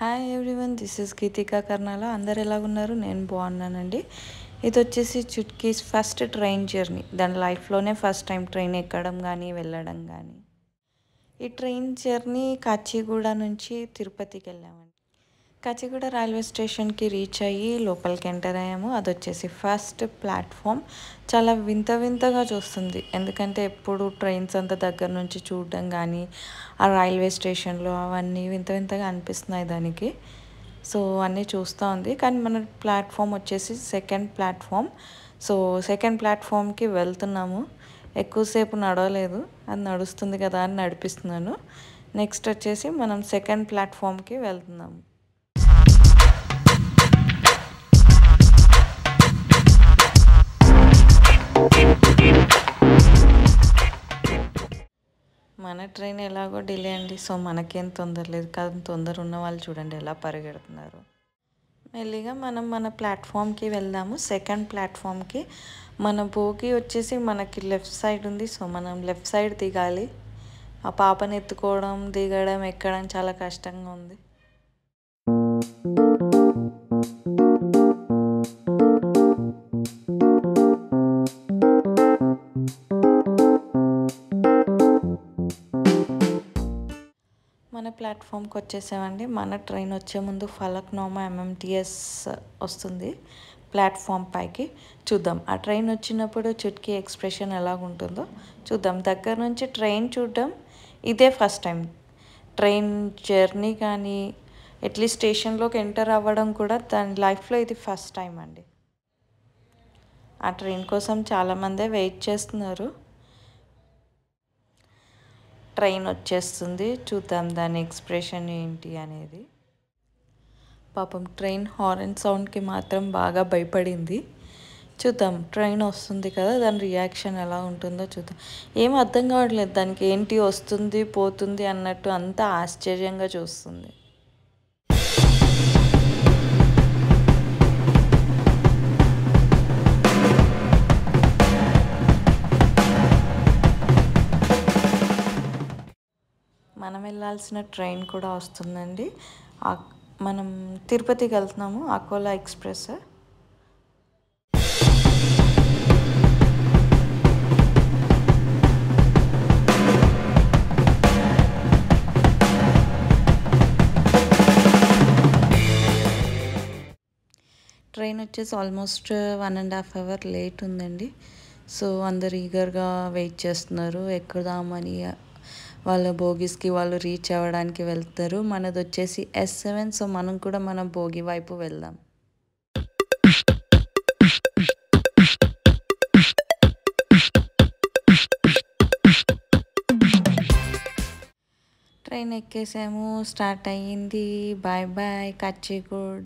hi everyone this is Geethika Karnala అందరు ఎలా ఉన్నారు నేను బాగున్నానండి ఇది వచ్చేసి చుట్కీస్ ఫస్ట్ ట్రైన్ జర్నీ దాని లైఫ్లోనే ఫస్ట్ టైం ట్రైన్ ఎక్కడం కానీ వెళ్ళడం కానీ ఈ ట్రైన్ జర్నీ కాచిగూడ నుంచి తిరుపతికి వెళ్ళామండి కాచిగూడ రైల్వే స్టేషన్కి రీచ్ అయ్యి లోపలికి ఎంటర్ అయ్యాము అది వచ్చేసి ఫస్ట్ ప్లాట్ఫామ్ చాలా వింత వింతగా చూస్తుంది ఎందుకంటే ఎప్పుడు ట్రైన్స్ అంతా దగ్గర నుంచి చూడడం కానీ ఆ రైల్వే స్టేషన్లో అవన్నీ వింత వింతగా అనిపిస్తున్నాయి దానికి సో అన్నీ చూస్తూ ఉంది కానీ మన ప్లాట్ఫామ్ వచ్చేసి సెకండ్ ప్లాట్ఫామ్ సో సెకండ్ ప్లాట్ఫామ్కి వెళ్తున్నాము ఎక్కువసేపు నడవలేదు అది నడుస్తుంది కదా అని నడిపిస్తున్నాను నెక్స్ట్ వచ్చేసి మనం సెకండ్ ప్లాట్ఫామ్కి వెళ్తున్నాము మన ట్రైన్ ఎలాగో డిలే అండి సో మనకేం తొందర లేదు కానీ తొందర ఉన్న వాళ్ళు చూడండి ఎలా పరిగెడుతున్నారు మెల్లిగా మనం మన ప్లాట్ఫామ్కి వెళ్దాము సెకండ్ ప్లాట్ఫామ్కి మన బోగి వచ్చేసి మనకి లెఫ్ట్ సైడ్ ఉంది సో మనం లెఫ్ట్ సైడ్ దిగాలి ఆ పాపని ఎత్తుకోవడం దిగడం ఎక్కడం చాలా కష్టంగా ఉంది మన ప్లాట్ఫామ్కి వచ్చేసామండి మన ట్రైన్ వచ్చే ముందు ఫలక్నోమా ఎంఎంటిఎస్ వస్తుంది ప్లాట్ఫామ్ పైకి చూద్దాం ఆ ట్రైన్ వచ్చినప్పుడు చుట్కీ ఎక్స్ప్రెషన్ ఎలా ఉంటుందో చూద్దాం దగ్గర నుంచి ట్రైన్ చూడడం ఇదే ఫస్ట్ టైం ట్రైన్ జర్నీ కానీ అట్లీస్ట్ స్టేషన్లోకి ఎంటర్ అవ్వడం కూడా దాని లైఫ్లో ఇది ఫస్ట్ టైం అండి ఆ ట్రైన్ కోసం చాలామందే వెయిట్ చేస్తున్నారు ట్రైన్ వచ్చేస్తుంది చూద్దాం దాని ఎక్స్ప్రెషన్ ఏంటి అనేది పాపం ట్రైన్ హార్న్ సౌండ్కి మాత్రం బాగా భయపడింది చూద్దాం ట్రైన్ వస్తుంది కదా దాని రియాక్షన్ ఎలా ఉంటుందో చూద్దాం ఏం అర్థం కావట్లేదు దానికి ఏంటి వస్తుంది పోతుంది అన్నట్టు అంతా ఆశ్చర్యంగా చూస్తుంది మనం వెళ్ళాల్సిన ట్రైన్ కూడా వస్తుందండి మనం తిరుపతికి వెళ్తున్నాము అకోలా ఎక్స్ప్రెస్ ట్రైన్ వచ్చేసి almost one and half hour late ఉందండి సో అందరు ఈగర్గా వెయిట్ చేస్తున్నారు ఎక్కుదామని వాళ్ళ బోగీస్కి వాళ్ళు రీచ్ అవ్వడానికి వెళ్తారు మనది వచ్చేసి ఎస్ సెవెన్ సో మనం కూడా మన భోగి వైపు వెళ్దాం ట్రైన్ ఎక్కేసాము స్టార్ట్ అయ్యింది బాయ్ బాయ్ కచ్చిగూడ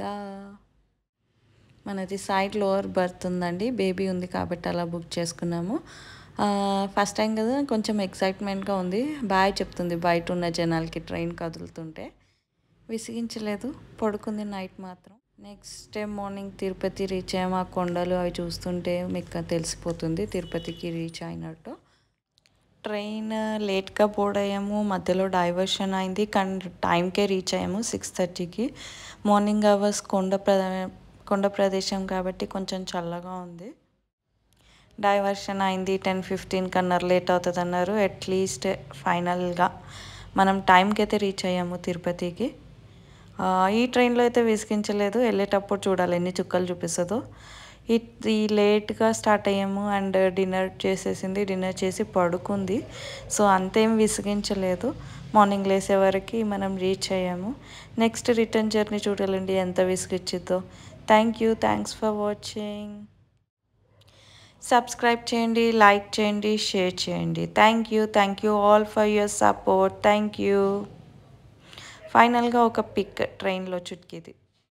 మనది సైడ్ లోవర్ బర్త్ ఉందండి బేబీ ఉంది కాబట్టి అలా బుక్ చేసుకున్నాము ఫస్ట్ టైం కదా కొంచెం ఎక్సైట్మెంట్గా ఉంది బాయ్ చెప్తుంది బయట ఉన్న జనాలకి ట్రైన్ కదులుతుంటే విసిగించలేదు పడుకుంది నైట్ మాత్రం next day morning Tirupati reach అయ్యాము ఆ కొండలు అవి చూస్తుంటే మీకు తెలిసిపోతుంది తిరుపతికి రీచ్ అయినట్టు ట్రైన్ లేట్గా బోర్డ్ అయ్యాము మధ్యలో డైవర్షన్ అయింది కానీ టైంకే రీచ్ అయ్యాము సిక్స్ థర్టీకి మార్నింగ్ అవర్స్ కొండ ప్ర కొండ ప్రదేశం కాబట్టి కొంచెం చల్లగా ఉంది డైవర్షన్ అయింది టెన్ ఫిఫ్టీన్ కన్నా లేట్ అవుతుంది అన్నారు అట్లీస్ట్ ఫైనల్గా మనం టైంకి అయితే రీచ్ అయ్యాము తిరుపతికి ఈ ట్రైన్లో అయితే విసిగించలేదు వెళ్ళేటప్పుడు చూడాలి ఎన్ని చుక్కలు చూపిస్తుందో ఇది లేట్గా స్టార్ట్ అయ్యాము అండ్ డిన్నర్ చేసేసింది డిన్నర్ చేసి పడుకుంది సో అంతేం విసిగించలేదు మార్నింగ్ లేసే వరకు మనం రీచ్ అయ్యాము నెక్స్ట్ రిటర్న్ జర్నీ చూడాలండి ఎంత విసిగిచ్చిద్దో thank you thanks for watching subscribe చేయండి లైక్ చేయండి షేర్ చేయండి thank you thank you all for your support thank you ఫైనల్గా ఒక పిక్ ట్రైన్లో చుట్కిది